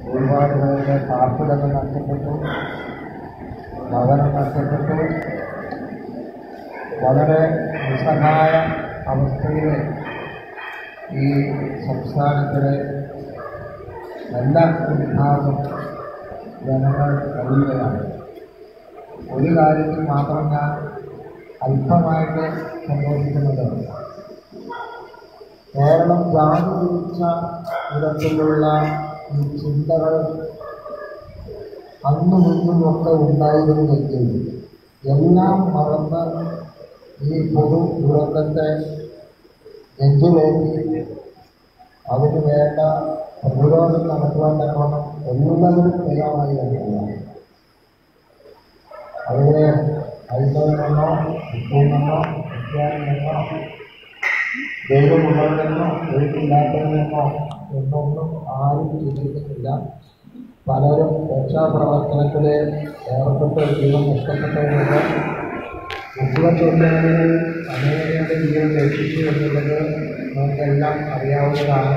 ഒരുപാട് പേരുടെ പാർപ്പിടങ്ങൾ നഷ്ടപ്പെട്ടു ഭവനം നഷ്ടപ്പെട്ടു വളരെ നിസ്സഹായ അവസ്ഥയിൽ ഈ സംസ്ഥാനത്തിലെ എല്ലാ വിഭാഗം ജനങ്ങൾ കഴിയുകയാണ് ഒരു കാര്യത്തിൽ മാത്രം ഞാൻ അല്പമായിട്ട് സന്തോഷിക്കുന്നത് കേരളം ജാതി തിരിച്ച വിധത്തിലുള്ള ഈ ചിന്തകൾ അന്നും ഇന്നുമൊക്കെ ഉണ്ടായിരുന്നുവെങ്കിൽ എല്ലാം മറന്ന് ഈ പൊതു ദുരന്തത്തെ നെഞ്ചിലേറ്റി അതിന് വേണ്ട പ്രതിരോധം നടത്തുവാൻ തക്കവണ്ണം എല്ലാവരും തയ്യാറായി തന്നെയാണ് അവിടെ ഹൈന്ദവനെന്നോ ഹിന്ദുവെന്നോ ക്രിസ്ത്യാനിയെന്നോ ദൈവമുള്ളവരെന്നോ ദൈവമില്ലാത്തവരെന്നോ എന്നൊന്നും ആരും ചിന്തിക്കുന്നില്ല പലരും രക്ഷാപ്രവർത്തനത്തിൽ ഏർപ്പെട്ട് ജീവൻ നഷ്ടപ്പെട്ടവരുണ്ട് മുസ്ലിം അനേകരുടെ ജീവൻ രക്ഷിച്ചു എന്നുള്ളത് നമുക്കെല്ലാം അറിയാവുന്നതാണ്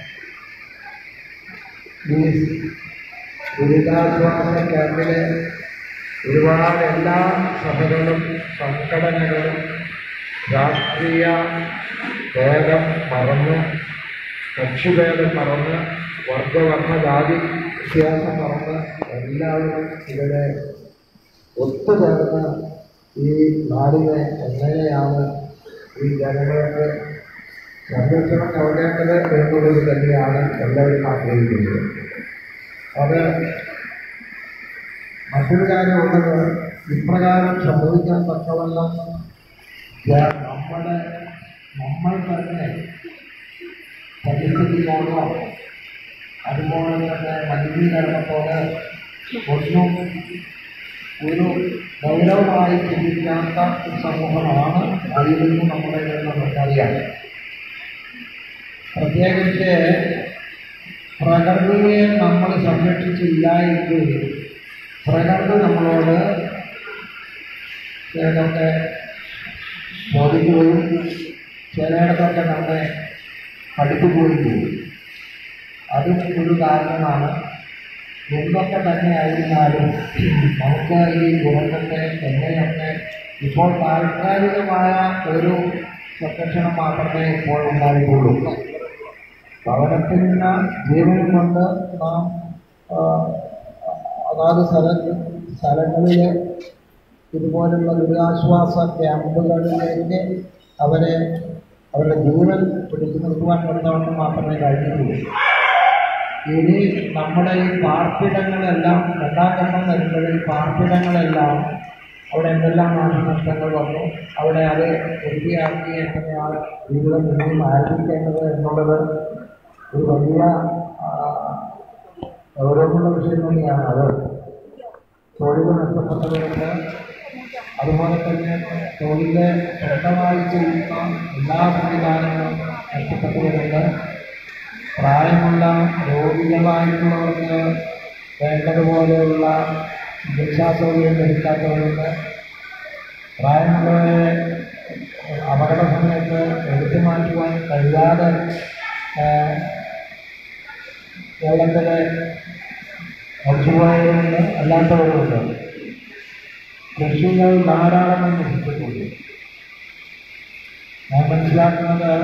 ഈ ദുരിതാശ്വാസ ക്യാമ്പിലെ ഒരുപാട് എല്ലാ സഭകളും സംഘടനകളും രാഷ്ട്രീയ ഭേദം മറന്ന് കക്ഷിഭേദം മറന്ന് വർഗവർണ്ണ ജാതി വ്യത്യാസം മറന്ന് എല്ലാവരും ഇവിടെ ഒത്തുചേർന്ന് ഈ നാടിനെ എങ്ങനെയാണ് ഈ ജനങ്ങൾക്ക് സംരക്ഷണം നൽകേണ്ടത് എന്നുള്ളത് തന്നെയാണ് എല്ലാവരും ആഗ്രഹിക്കുന്നത് അത് മറ്റൊരു കാര്യമുള്ളത് ഇപ്രകാരം സംഭവിക്കാൻ തക്കവണ്ണം ജ- നമ്മുടെ നമ്മൾ തന്നെ പരിസ്ഥിതി ബോധം അതുപോലെ തന്നെ മലിനീകരണത്തോട് ഒന്നും ഒരു ഗൗരവമായി ചിന്തിക്കാത്ത ഒരു സമൂഹമാണ് ആയിരുന്നു നമ്മുടെ എന്ന് നമുക്കറിയാം പ്രത്യേകിച്ച് പ്രകൃതിയെ നമ്മൾ സംരക്ഷിച്ചില്ല എങ്കിൽ പ്രകൃതി നമ്മളോട് ചിലതൊക്കെ ചോദിക്കുകയും ചിലയിടത്തൊക്കെ നമ്മളെ പഠിപ്പിക്കുകയും ചെയ്യും അതും ഒരു കാരണമാണ് എന്തൊക്കെ തന്നെ ആയിരുന്നാലും നമുക്ക് ഈ ദുരന്തത്തെ എങ്ങനെയൊക്കെ ഇപ്പോൾ താൽക്കാലികമായ ഒരു സംരക്ഷണം മാത്രമേ ഇപ്പോൾ ഉണ്ടായിട്ടുള്ളൂ ഭവനത്തിന് ജീവനും കൊണ്ട് നാം ആ, അതാത് സ്ഥല സ്ഥലങ്ങളിൽ ഇതുപോലുള്ള ദുരിതാശ്വാസ ക്യാമ്പുകളിലേക്ക് അവരെ അവരുടെ ജീവൻ പിടിച്ചു നിർത്തുവാൻ കൊണ്ടവണ്ണം മാത്രമേ കഴിഞ്ഞിട്ടുള്ളൂ ഇനി നമ്മുടെ ഈ പാർപ്പിടങ്ങളെല്ലാം രണ്ടാം ഘട്ടം വരുമ്പോഴേ ഈ പാർപ്പിടങ്ങളെല്ലാം അവിടെ എന്തെല്ലാം നാശനഷ്ടങ്ങൾ വന്നു അവിടെ അത് വൃത്തിയാക്കി എങ്ങനെയാണ് ജീവിതം ഇനിയും ആരംഭിക്കേണ്ടത് എന്നുള്ളത് ഒരു വലിയ ആ, ഗൗരവമുള്ള വിഷയം തന്നെയാണ് അത് തൊഴിൽ നഷ്ടപ്പെട്ടവരുണ്ട് അതുപോലെ തന്നെ തൊഴില് സ്വന്തമായി ചെയ്യുന്ന എല്ലാ സംവിധാനങ്ങളും നഷ്ടപ്പെട്ടവരുണ്ട് പ്രായമുള്ള രോഗികളായിട്ടുള്ളവർക്ക് വേണ്ടതുപോലെയുള്ള ചികിത്സാ സൗകര്യം ലഭിക്കാത്തവരുണ്ട് പ്രായമുള്ളവരെ അപകട സമയത്ത് എടുത്തു മാറ്റുവാൻ കഴിയാതെ ആ, കേരളത്തിലെ മരിച്ചുപോയവരുണ്ട് അല്ലാത്തവരുമുണ്ട് കൃഷികൾ ധാരാളം നശിച്ചിട്ടുണ്ട് ഞാൻ മനസ്സിലാക്കുന്നത്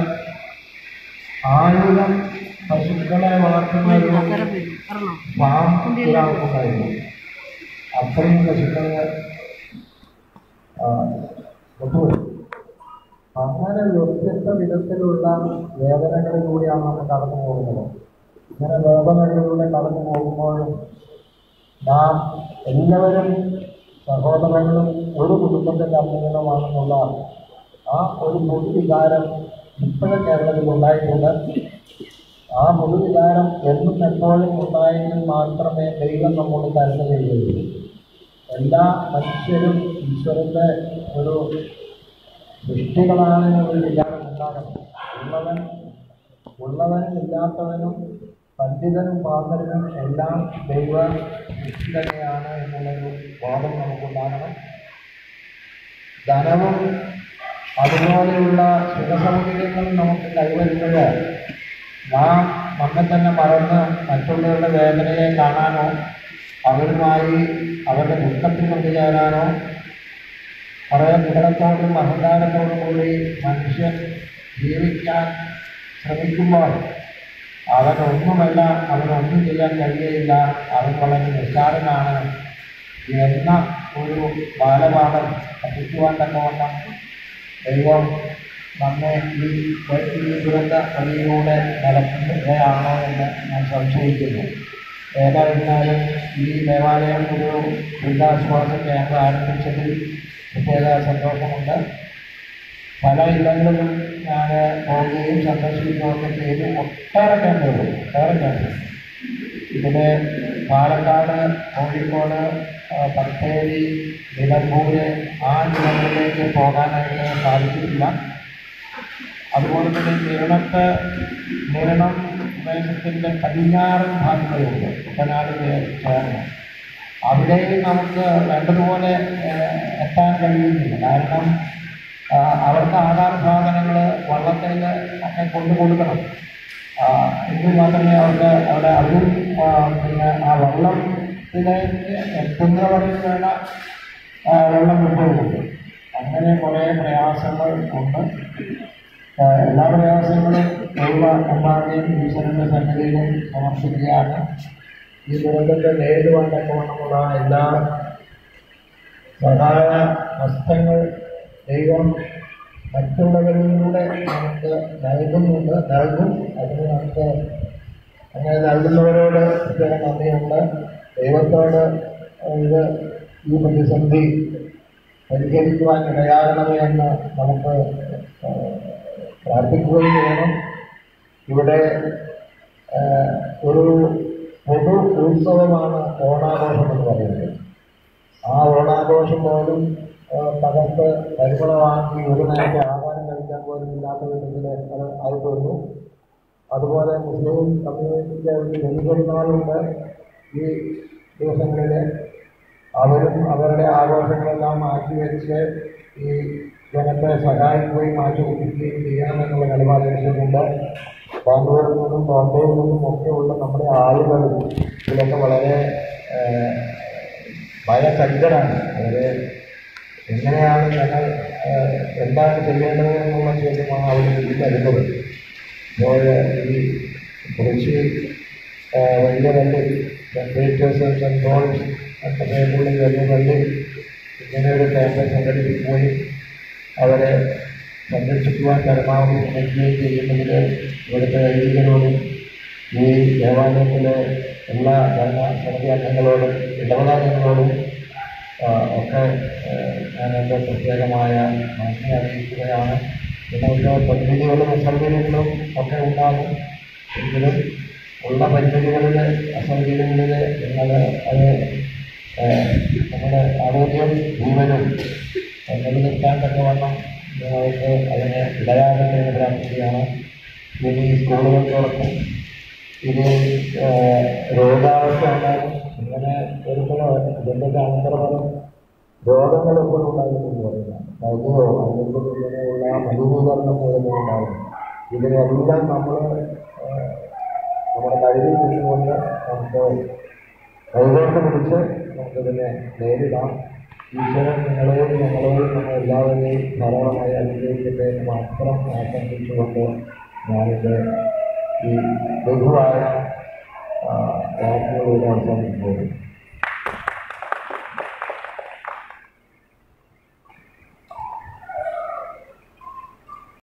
ആയിരം പശുക്കളെ വളർത്തുന്ന ഒരു ഫാം ഒരാൾക്കുണ്ടായിരുന്നു അത്രയും പശുക്കളെ ആ, കൊണ്ടുപോയി അങ്ങനെ വ്യത്യസ്ത വിധത്തിലുള്ള വേദനകളിലൂടെയാണ് നമ്മൾ കടന്നു പോകുന്നത് ഇങ്ങനെ വേദനകളിലൂടെ കടന്നു പോകുമ്പോഴും നാം എല്ലാവരും സഹോദരങ്ങളും ഒരു കുടുംബത്തിൻ്റെ അംഗങ്ങളുമാണെന്നുള്ള ആ ഒരു പൊതുവികാരം ഇപ്പോഴും കേരളത്തിൽ ഉണ്ടായിട്ടുണ്ട് ആ പൊതുവികാരം എന്നും എപ്പോഴും ഉണ്ടായെങ്കിൽ മാത്രമേ ദൈവം നമ്മോട് കരുണ ചെയ്യുകയുള്ളൂ എല്ലാ മനുഷ്യരും ഈശ്വരൻ്റെ ഒരു സൃഷ്ടികളാണ് എന്നൊരു വിചാരം ഉണ്ടാകണം ഉള്ളവൻ ഉള്ളവനും ഇല്ലാത്തവനും പണ്ഡിതനും പാന്തരനും എല്ലാം ദൈവ സൃഷ്ടി തന്നെയാണ് എന്നുള്ളൊരു ബോധം നമുക്കുണ്ടാകണം ധനവും അതുപോലെയുള്ള സുഖസൗകര്യങ്ങളും നമുക്ക് കൈവരുന്നത് നാം നമ്മെ തന്നെ മറന്ന് മറ്റുള്ളവരുടെ വേദനയെ കാണാനോ അവരുമായി അവരുടെ ദുഃഖത്തിൽ പങ്കുചേരാനോ വളരെ നികളത്തോടും അഹങ്കാരത്തോടും കൂടി മനുഷ്യൻ ജീവിക്കാൻ ശ്രമിക്കുമ്പോൾ അവനൊന്നുമല്ല അവനൊന്നും ചെയ്യാൻ കഴിയുകയില്ല അവൻ വളരെ നിസ്സാരനാണ് എന്ന ഒരു ബാലപാഠം പഠിക്കുവാൻ തക്കവണ്ണം ദൈവം നമ്മെ ഈ ഈ ദുരന്ത വഴിയിലൂടെ നടത്തുകയാണോ എന്ന് ഞാൻ സംശയിക്കുന്നു ഏതായിരുന്നാലും ഈ ദേവാലയം ഒരു ദുരിതാശ്വാസ ക്യാമ്പ് ആരംഭിച്ചതിൽ പ്രത്യേക സന്തോഷമുണ്ട് പല ഇടങ്ങളിലും ഞാൻ പോവുകയും സന്ദർശിക്കുകയൊക്കെ ചെയ്ത് ഒട്ടേറെ ക്യാമ്പുകൾ ഒട്ടേറെ ക്യാമ്പുകൾ ഇതിലെ പാലക്കാട് കോഴിക്കോട് ആ, ബത്തേരി നിലമ്പൂര് ആ ജില്ലകളിലേക്ക് പോകാനായിട്ട് സാധിച്ചിട്ടില്ല അതുപോലെ തന്നെ നിരണത്ത് നിരണം പ്രദേശത്തിൻ്റെ പടിഞ്ഞാറൻ ഭാഗങ്ങളുണ്ട് കുട്ടനാട് ചേർന്ന് അവിടെയും നമുക്ക് വേണ്ടതുപോലെ ഏഹ്, എത്താൻ കഴിയുന്നില്ല കാരണം ആ, അവർക്ക് ആധാർ സാധനങ്ങൾ വള്ളത്തിൽ ഒക്കെ കൊണ്ടു കൊടുക്കണം ആ, എങ്കിൽ മാത്രമേ അവർക്ക് അവിടെ അതും ആ, പിന്നെ ആ വള്ളത്തിലേക്ക് എത്തുന്നവരിൽ വേണ്ട ആ, വെള്ളം കിട്ടുന്നുണ്ട് അങ്ങനെ കുറേ പ്രയാസങ്ങൾ ഉണ്ട് ആ, എല്ലാ പ്രയാസങ്ങളും ദൈവ മുമ്പാകെയും ഈശ്വരൻ്റെ സന്നിധിയിലും സമർപ്പിക്കുകയാണ് ഈ ദുരന്തത്തെ നേരിടുവാൻ തക്കവണ്ണമുള്ള എല്ലാ സഹായ ഹസ്തങ്ങൾ ദൈവം മറ്റുള്ളവരിലൂടെ നമുക്ക് നൽകുന്നുണ്ട് നൽകും അതിന് നമുക്ക് അങ്ങനെ നൽകുന്നവരോട് പ്രത്യേക നന്ദിയുണ്ട് ദൈവത്തോട് ഇത് ഈ പ്രതിസന്ധി പരിഹരിക്കുവാൻ ഇടയാകണമേ എന്ന് നമുക്ക് ആ, പ്രാർത്ഥിക്കുകയും ചെയ്യണം ഇവിടെ ആ, ഒരു പൊതു ഉത്സവമാണ് ഓണാഘോഷം എന്ന് പറയുന്നത് ആ ഓണാഘോഷം പോലും ആ, തകർത്ത് പരിമളമാക്കി ഒരു നേരത്തെ ആഹാരം കഴിക്കാൻ പോലും ഇല്ലാത്ത വിധത്തിൽ അത് ആയിപ്പോയിരുന്നു അതുപോലെ മുസ്ലിം കമ്മ്യൂണിറ്റിക്ക് ഒരു ബലിപെരുന്നാളുണ്ട് ഈ ദിവസങ്ങളിൽ അവരും അവരുടെ ആഘോഷങ്ങളെല്ലാം മാറ്റിവെച്ച് ഈ ജനത്തെ സഹായിക്കുകയും മാറ്റിവെക്കുകയും ചെയ്യണമെന്നുള്ള നിലപാട് എടുത്തിട്ടുണ്ട് ബാംഗ്ലൂരിൽ നിന്നും ബോംബെയിൽ നിന്നും ഒക്കെ ഉള്ള നമ്മുടെ ആളുകൾ ഇതിലൊക്കെ വളരെ ഏഹ്, ഭയചകിതരാണ് അവരെ എങ്ങനെയാണ് ഞങ്ങൾ ഏഹ്, എന്താണ് ചെയ്യേണ്ടത് എന്നുള്ള ചോദ്യമാണ് അവർ ഇതിൽ വരുന്നത് അപ്പോൾ ഈ കുറിച്ച് വലിയ വലിയ ടെമ്പറേച്ചേഴ്സ് കൺട്രോൾസ് ഒക്കെ പേരുള്ള വലിയ വലിയ ഇങ്ങനെ ഒരു ക്യാമ്പ് സംഘടിപ്പിക്കുകയും അവരെ സംരക്ഷിക്കുവാൻ പരമാവധി ശ്രമിക്കുകയും ചെയ്യുന്നതിൽ ഇവിടുത്തെ വൈദികരോടും ഈ ദേവാലയത്തിലെ എല്ലാ ഭരണ സമിതി അംഗങ്ങളോടും ഇടപെടാംഗങ്ങളോടും ആ, ഒക്കെ ആ, ഞാൻ എൻ്റെ പ്രത്യേകമായ നന്ദി അറിയിക്കുകയാണ് നിങ്ങൾക്ക് പരിമിതികളും അസൗകര്യങ്ങളും ഒക്കെ ഉണ്ടാകും എങ്കിലും ഉള്ള പരിമിതികളിൽ അസൗകര്യങ്ങളിൽ നിങ്ങൾ അത് ആ, നമ്മുടെ ആരോഗ്യം ജീവനും നിലനിർത്താൻ തക്കവണ്ണം നിങ്ങൾക്ക് അതിന് ഇടയാകട്ടെ എന്ന് പ്രാർത്ഥിക്കുകയാണ് ഇനി സ്കൂളുകൾ തുറക്കും ഇത് രോഗാവസ്ഥ ഉണ്ടാകും ഇങ്ങനെ വരുമ്പോൾ ഇതിൻ്റെ അനന്തരഫലം രോഗങ്ങൾ എപ്പോഴും ഉണ്ടാകുമെന്ന് പറയുന്നത് വൈദ്യോ അല്ലെങ്കിൽ ഇങ്ങനെയുള്ള മലിനീകരണം മൂലമേ ഉണ്ടാകും ഇതിനെല്ലാം നമ്മൾ നമ്മുടെ കഴിവിൽ നിന്നുകൊണ്ട് നമുക്ക് കൈകോട്ട് പിടിച്ച് നമുക്കിതിനെ നേരിടാം ഈശ്വരൻ നിങ്ങളെയും ഞങ്ങളെയും നമ്മൾ എല്ലാവരെയും ധാരാളമായി അനുഗ്രഹിക്കട്ടെ എന്ന് മാത്രം ആശംസിച്ചുകൊണ്ട് ഞാനിത് ഈ ലഘുവായ വാക്കുകളിലൂടെ അവസാനിക്കുന്നു